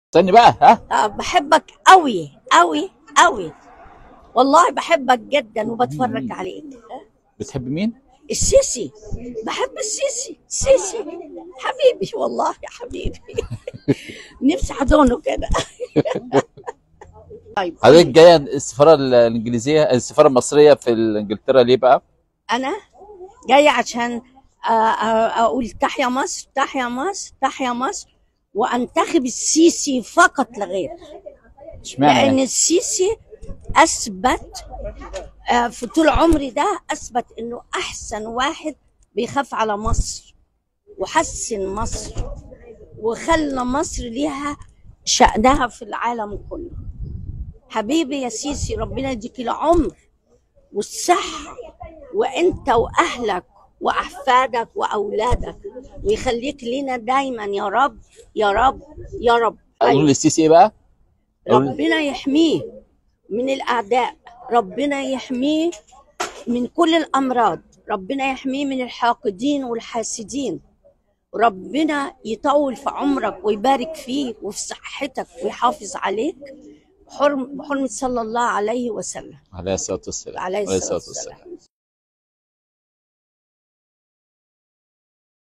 استني بقى ها آه، بحبك قوي قوي قوي والله بحبك جدا وبتفرج عليك بتحب مين؟ السيسي بحب السيسي السيسي حبيبي والله يا حبيبي نفسي احضنه كده طيب حضرتك جايه السفاره الانجليزيه السفاره المصريه في انجلترا ليه بقى؟ انا جايه عشان آه، آه، اقول تحيا مصر تحيا مصر تحيا مصر وانتخب السيسي فقط لا غير اشمعنى لان يعني؟ السيسي اثبت آه، في طول عمري ده اثبت انه احسن واحد بيخاف على مصر وحسن مصر وخلى مصر ليها شأنها في العالم كله حبيبي يا سيسي ربنا يديك العمر والصحة وانت واهلك واحفادك واولادك ويخليك لنا دايما يا رب يا رب يا رب اقول للسيسي ايه بقى؟ أقول- ربنا يحميه من الأعداء ربنا يحميه من كل الأمراض ربنا يحميه من الحاقدين والحاسدين ربنا يطول في عمرك ويبارك فيك وفي صحتك ويحافظ عليك بحرم بحرمة صلى الله عليه وسلم عليه الصلاه والسلام عليه الصلاة والسلام